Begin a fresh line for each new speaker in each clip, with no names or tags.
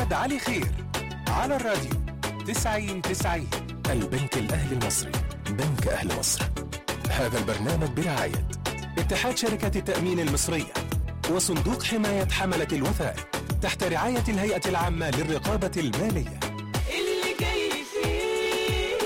محمد علي خير على الراديو 90 90
البنك الأهلي المصري بنك أهل مصر هذا البرنامج برعاية
اتحاد شركة التأمين المصرية وصندوق حماية حملة الوثائق تحت رعاية الهيئة العامة للرقابة المالية
اللي جاي فيه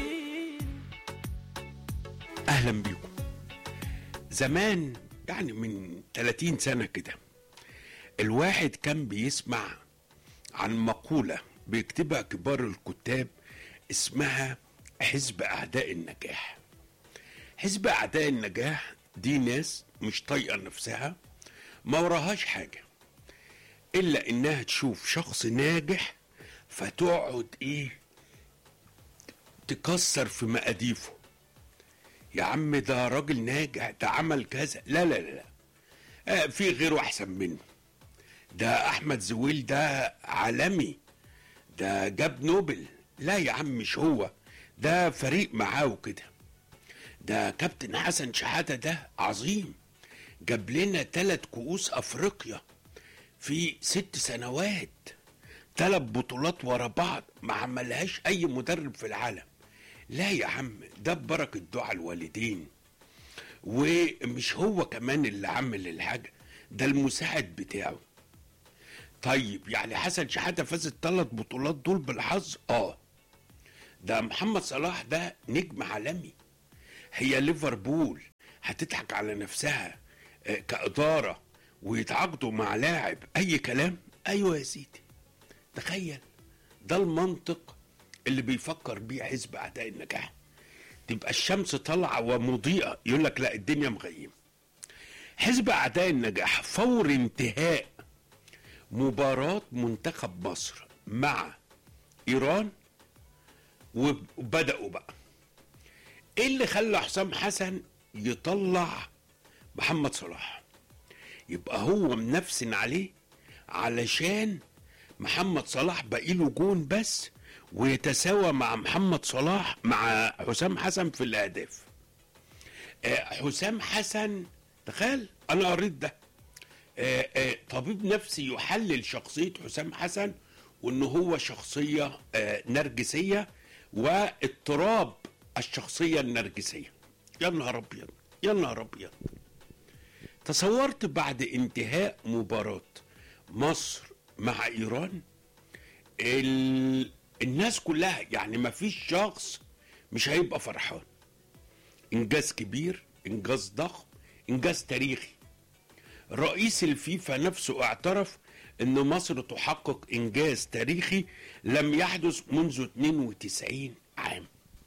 اهلا بيكم زمان يعني من 30 سنه كده الواحد كان بيسمع عن مقوله بيكتبها كبار الكتاب اسمها حزب اعداء النجاح حزب اعداء النجاح دي ناس مش طايقه نفسها ما وراهاش حاجه الا انها تشوف شخص ناجح فتقعد ايه تكسر في مقاديفه يا عم ده راجل ناجح ده عمل كذا لا لا لا, لا. آه في غيره احسن منه ده احمد زويل ده عالمي ده جاب نوبل لا يا عم مش هو ده فريق معاه وكده ده كابتن حسن شحاته ده عظيم جاب لنا ثلاث كؤوس افريقيا في ست سنوات ثلاث بطولات ورا بعض ما عملهاش اي مدرب في العالم لا يا عم ده ببركة دعاء الوالدين ومش هو كمان اللي عمل الحاجة ده المساعد بتاعه طيب يعني حسن شحاتة فاز الثلاث بطولات دول بالحظ اه ده محمد صلاح ده نجم عالمي هي ليفربول هتضحك على نفسها آه، كإدارة ويتعاقدوا مع لاعب أي كلام أيوة يا سيدي تخيل ده المنطق اللي بيفكر بيه حزب اعداء النجاح تبقى الشمس طالعه ومضيئه يقول لك لا الدنيا مغيمه حزب اعداء النجاح فور انتهاء مباراه منتخب مصر مع ايران وبداوا بقى ايه اللي خلى حسام حسن يطلع محمد صلاح يبقى هو منفسن عليه علشان محمد صلاح بقي له جون بس ويتساوى مع محمد صلاح مع حسام حسن في الاهداف آه، حسام حسن تخيل انا قريت ده آه، آه، طبيب نفسي يحلل شخصيه حسام حسن وان هو شخصيه آه، نرجسيه واضطراب الشخصيه النرجسيه يا نهار ابيض يا نهار ابيض تصورت بعد انتهاء مباراه مصر مع ايران ال... الناس كلها يعني ما فيش شخص مش هيبقى فرحان انجاز كبير انجاز ضخم انجاز تاريخي رئيس الفيفا نفسه اعترف ان مصر تحقق انجاز تاريخي لم يحدث منذ 92 عام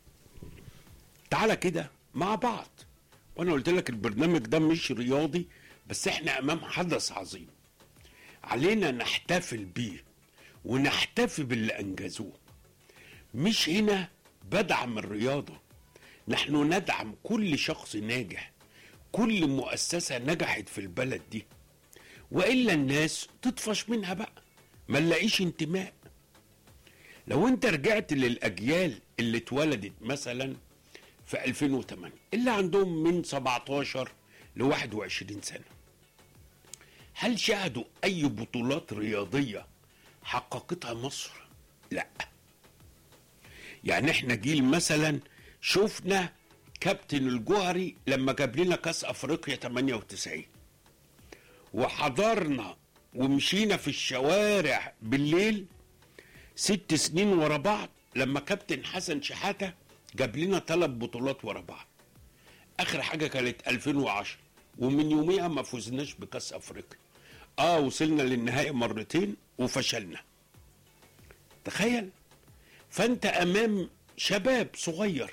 تعالى كده مع بعض وانا قلت لك البرنامج ده مش رياضي بس احنا امام حدث عظيم علينا نحتفل بيه ونحتفي باللي انجزوه مش هنا بدعم الرياضه نحن ندعم كل شخص ناجح كل مؤسسه نجحت في البلد دي والا الناس تطفش منها بقى ما نلاقيش انتماء لو انت رجعت للاجيال اللي اتولدت مثلا في 2008 اللي عندهم من 17 ل 21 سنه هل شاهدوا اي بطولات رياضيه حققتها مصر لا يعني احنا جيل مثلا شفنا كابتن الجوهري لما جاب لنا كاس افريقيا 98 وحضرنا ومشينا في الشوارع بالليل ست سنين ورا بعض لما كابتن حسن شحاته جاب لنا ثلاث بطولات ورا بعض اخر حاجه كانت 2010 ومن يوميها ما فزناش بكاس افريقيا اه وصلنا للنهائي مرتين وفشلنا تخيل فانت امام شباب صغير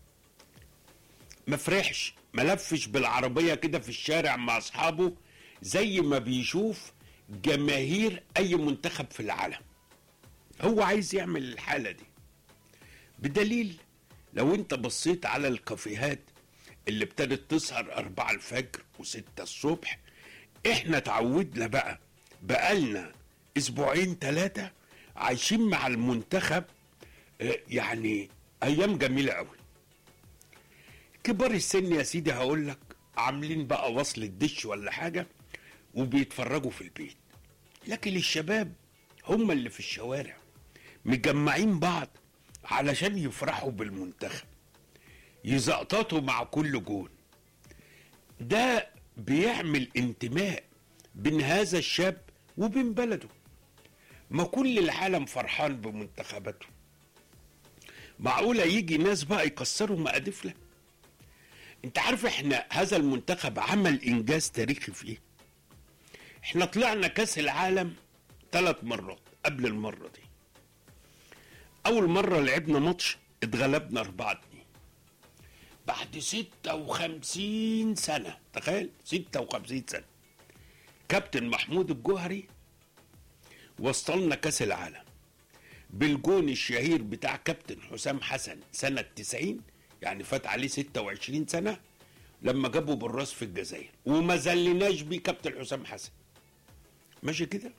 ما فرحش ما لفش بالعربيه كده في الشارع مع اصحابه زي ما بيشوف جماهير اي منتخب في العالم هو عايز يعمل الحاله دي بدليل لو انت بصيت على الكافيهات اللي ابتدت تسهر أربعة الفجر وستة الصبح احنا تعودنا بقى بقالنا اسبوعين ثلاثة عايشين مع المنتخب اه، يعني ايام جميلة قوي كبار السن يا سيدي هقول لك عاملين بقى وصل الدش ولا حاجة وبيتفرجوا في البيت لكن الشباب هم اللي في الشوارع مجمعين بعض علشان يفرحوا بالمنتخب يزقططوا مع كل جون ده بيعمل انتماء بين هذا الشاب وبين بلده ما كل العالم فرحان بمنتخباته معقولة يجي ناس بقى يكسروا مقادفنا انت عارف احنا هذا المنتخب عمل انجاز تاريخي في ايه احنا طلعنا كاس العالم ثلاث مرات قبل المرة دي اول مرة لعبنا ماتش اتغلبنا 4 2 بعد 56 سنة تخيل 56 سنة كابتن محمود الجوهري وصلنا كاس العالم بالجون الشهير بتاع كابتن حسام حسن سنة 90 يعني فات عليه 26 سنة لما جابوا بالراس في الجزائر وما زلناش بيه كابتن حسام حسن ماشي كده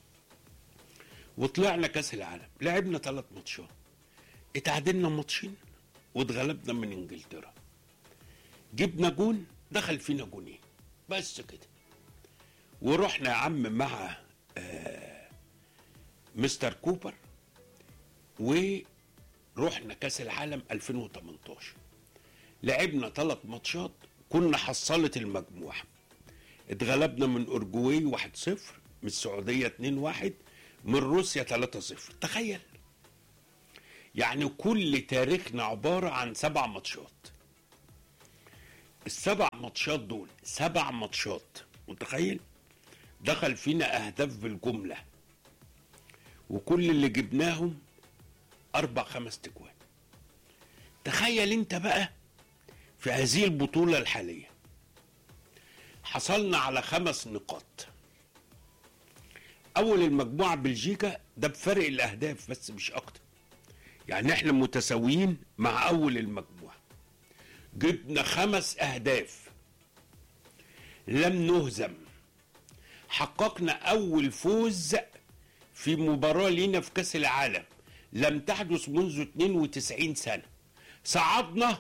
وطلعنا كاس العالم لعبنا ثلاث ماتشات اتعادلنا ماتشين واتغلبنا من انجلترا جبنا جون دخل فينا جونين بس كده ورحنا يا عم مع آه مستر كوبر ورحنا كاس العالم 2018 لعبنا ثلاث ماتشات كنا حصلت المجموعه اتغلبنا من اورجواي 1-0 من السعوديه 2-1 من روسيا 3-0 تخيل يعني كل تاريخنا عباره عن سبع ماتشات السبع ماتشات دول سبع ماتشات متخيل دخل فينا اهداف بالجمله وكل اللي جبناهم اربع خمس تجوان تخيل انت بقى في هذه البطوله الحاليه حصلنا على خمس نقاط اول المجموعه بلجيكا ده بفرق الاهداف بس مش اكتر يعني احنا متساويين مع اول المجموعه جبنا خمس اهداف لم نهزم حققنا اول فوز في مباراه لينا في كاس العالم لم تحدث منذ 92 سنه صعدنا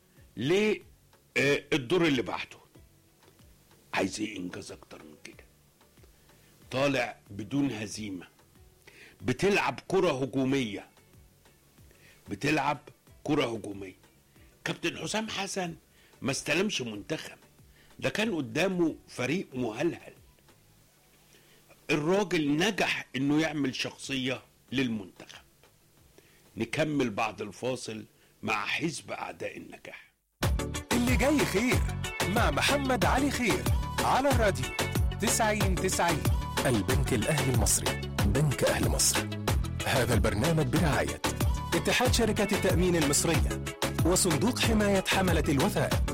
للدور اللي بعده عايز ايه انجاز اكتر من كده طالع بدون هزيمه بتلعب كره هجوميه بتلعب كره هجوميه كابتن حسام حسن ما استلمش منتخب ده كان قدامه فريق مهلهل الراجل نجح انه يعمل شخصيه للمنتخب نكمل بعد الفاصل مع حزب اعداء النجاح
اللي جاي خير مع محمد علي خير على الراديو 90 90
البنك الأهلي المصري بنك أهل مصر هذا البرنامج برعاية
اتحاد شركة التأمين المصرية وصندوق حماية حملة الوثائق